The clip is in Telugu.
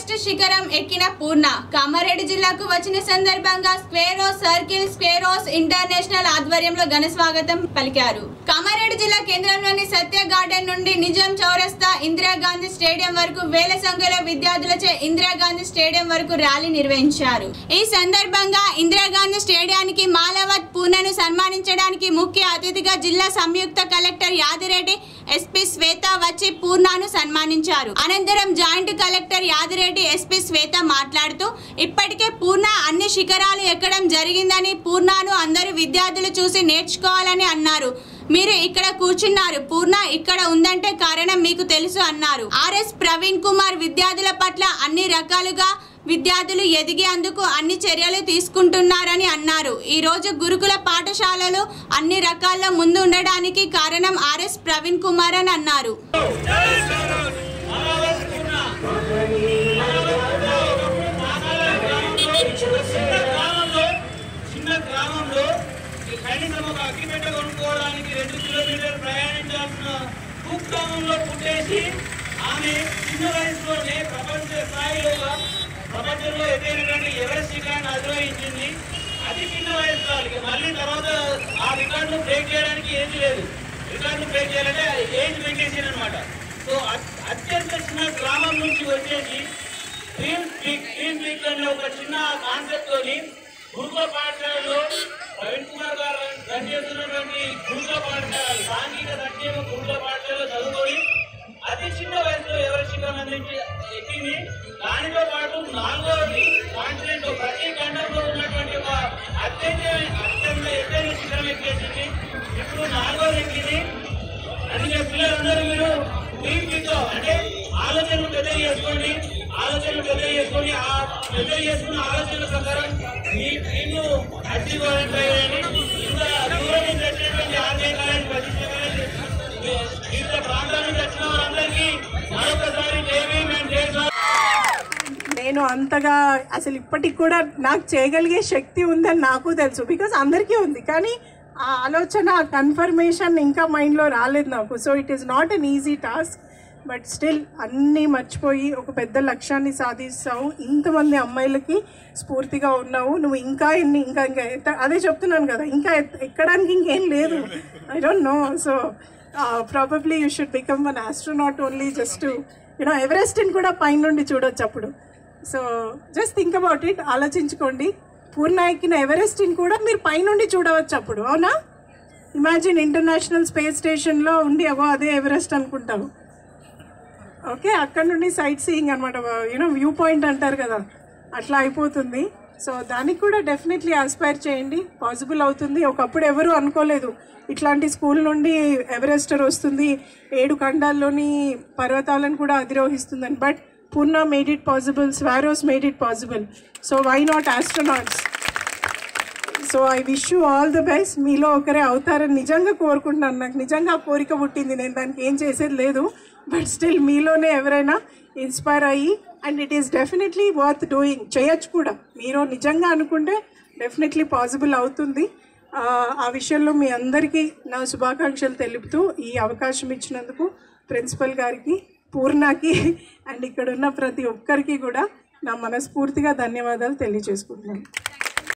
ఎవరెస్ట్ శిఖరం ఎక్కిన పూర్ణ కామారెడ్డి జిల్లాకు వచ్చిన సందర్భంగా స్క్వేరోస్ సర్కిల్ స్క్వేరోస్ ఇంటర్నేషనల్ ఆధ్వర్యంలో ఘన స్వాగతం పలికారు కామారెడ్డి జిల్లా కేంద్రంలోని సత్య గార్డెన్ నుండి నిజాం చౌరస్తా ఇందిరాగాంధీ స్టేడియం వరకు వేల సంఖ్యలో విద్యార్థులచే ఇందిరాగాంధీ స్టేడియం వరకు ర్యాలీ నిర్వహించారు ఈ సందర్భంగా ఇందిరాగాంధీ స్టేడియానికి మాలవత్ పూర్ణను సన్మానించడానికి ముఖ్య అతిథిగా జిల్లా సంయుక్త కలెక్టర్ యాదిరెడ్డి ఎస్పీ శ్వేత వచ్చి పూర్ణను సన్మానించారు అనంతరం joint collector Yadireddy SP Swetha మాట్లాడుతూ ఇప్పటికే పూర్ణ అన్ని శిఖరాలు ఎక్కడం జరిగిందని పూర్ణను అందరూ విద్యార్థులు చూసి నేర్చుకోవాలని అన్నారు మీరు ఇక్కడ కూర్చున్నారు పూర్ణ ఇక్కడ ఉందంటే కారణం మీకు తెలుసు అన్నారు ఆర్ఎస్ ప్రవీణ్ కుమార్ విద్యార్థుల పట్ల అన్ని రకాలుగా విద్యార్థులు ఎదిగేందుకు అన్ని చర్యలు తీసుకుంటున్నారని అన్నారు ఈ రోజు గురుకుల పాఠశాలలు అన్ని రకాల్లో ముందు ఉండడానికి కారణం ఆర్ఎస్ ప్రవీణ్ కుమార్ అని అన్నారు చిన్న గ్రామంలో చిన్న గ్రామంలో ఈ కనీసం ఒక అగ్గిపెట్ట కొనుక్కోవడానికి రెండు కిలోమీటర్లు ప్రయాణించాల్సిన కుగ్రామంలో పుట్టేసి ఆమె చిన్న వయసులోనే ప్రపంచ స్థాయిలో ప్రపంచంలో ఎదురైనటువంటి ఎవరెస్ట్ శిఖరాన్ని అధిరోహించింది అతి చిన్న వయసు వాళ్ళకి మళ్ళీ తర్వాత ఆ రికార్డును బ్రేక్ చేయడానికి ఏమీ లేదు రికార్డును బ్రేక్ చేయాలంటే ఏజ్ మెయింటైన్ అనమాట సో అత్- అత్యంత చిన్న గ్రామం నుంచి వచ్చేసి డ్రీమ్ పీక్ డ్రీమ్ పీక్ అనే ఒక చిన్న కాన్సెప్ట్ తోని గురుకుల పాఠశాలలో ప్రవీణ్ కుమార్ గారు రన్ చేస్తున్నటువంటి గురుకుల పాఠశాల సాంఘిక సంక్షేమ గురుకుల పాఠశాలలో చదువుకొని అతి చిన్న వయసులో ఎవరి శిఖరం అందించి ఎక్కింది దానితో పాటు నాలుగవది కాంటినెంట్ ప్రతి ఖండంలో ఉన్నటువంటి ఒక అత్యంత అత్యంత ఎత్తైన శిఖరం ఎక్కేసింది ఇప్పుడు నాలుగవది ఎక్కింది అందుకే పిల్లలందరూ మీరు డ్రీమ్ పీక్ అంటే ఆలోచనలు పెద్ద చేసుకోండి ఆలోచనలు పెద్ద చేసుకొని ఆ పెద్ద చేసుకున్న ఆలోచనల ప్రకారం మీ డ్రీమ్ అచీవ్ అవ్వాలని ఇంకా దూరం నుంచి వచ్చినటువంటి ఆదాయ కాలేజ్ ప్రతిష్టమైన వివిధ ప్రాంతాల నుంచి వచ్చిన వారందరికీ మరొకసారి జేబీ మేము చేస్తాం నేను అంతగా అసలు ఇప్పటికి కూడా నాకు చేయగలిగే శక్తి ఉందని నాకు తెలుసు బికాస్ అందరికీ ఉంది కానీ ఆ ఆలోచన ఆ కన్ఫర్మేషన్ ఇంకా మైండ్లో రాలేదు నాకు so it is not an easy task but still అన్నీ మర్చిపోయి ఒక పెద్ద లక్ష్యాన్ని సాధిస్తావు ఇంతమంది అమ్మాయిలకి స్ఫూర్తిగా ఉన్నావు నువ్వు ఇంకా ఎన్ని ఇంకా ఇంకా ఎత్త- అదే చెప్తున్నాను కదా ఇంకా ఎత్- ఎక్కడానికి ఇంకేం లేదు I don't know so probably you should become one astronaut only just you know ఎవరెస్ట్ని కూడా పైనుండి చూడొచ్చు అప్పుడు so just think about it ఆలోచించుకోండి పూర్ణ ఎక్కిన ఎవరెస్ట్ని కూడా మీరు పైనుండి చూడవచ్చు అప్పుడు అవునా ఇమాజిన్ ఇంటర్నేషనల్ స్పేస్ స్టేషన్లో ఉండి అవో అదే ఎవరెస్ట్ అనుకుంటావు ఓకే అక్కడ నుండి సైట్ సీయింగ్ అనమాట యూనో వ్యూ పాయింట్ అంటారు కదా అట్లా అయిపోతుంది సో దానికి కూడా డెఫినెట్లీ ఆస్పైర్ చేయండి పాసిబుల్ అవుతుంది ఒకప్పుడు ఎవరు అనుకోలేదు ఇట్లాంటి స్కూల్ నుండి ఎవరెస్టర్ వస్తుంది ఏడు ఖండాల్లోని పర్వతాలను కూడా అధిరోహిస్తుందని but Purna made it possible స్వారోస్ made it possible so why not astronauts so I wish you all the best మీలో ఒకరే అవుతారని నిజంగా కోరుకుంటున్నాను నాకు నిజంగా ఆ కోరిక పుట్టింది నేను దానికి ఏం చేసేది లేదు బట్ స్టిల్ మీలోనే ఎవరైనా ఇన్స్పైర్ అయ్యి and it is definitely worth doing చేయొచ్చు కూడా మీరు నిజంగా అనుకుంటే డెఫినెట్లీ పాసిబుల్ అవుతుంది ఆ, ఆ విషయంలో మీ అందరికీ నా శుభాకాంక్షలు తెలుపుతూ ఈ అవకాశం ఇచ్చినందుకు ప్రిన్సిపల్ గారికి పూర్ణకి అండ్ ఇక్కడ ఉన్న ప్రతి ఒక్కరికి కూడా నా మనస్ఫూర్తిగా ధన్యవాదాలు తెలియజేసుకుంటున్నాను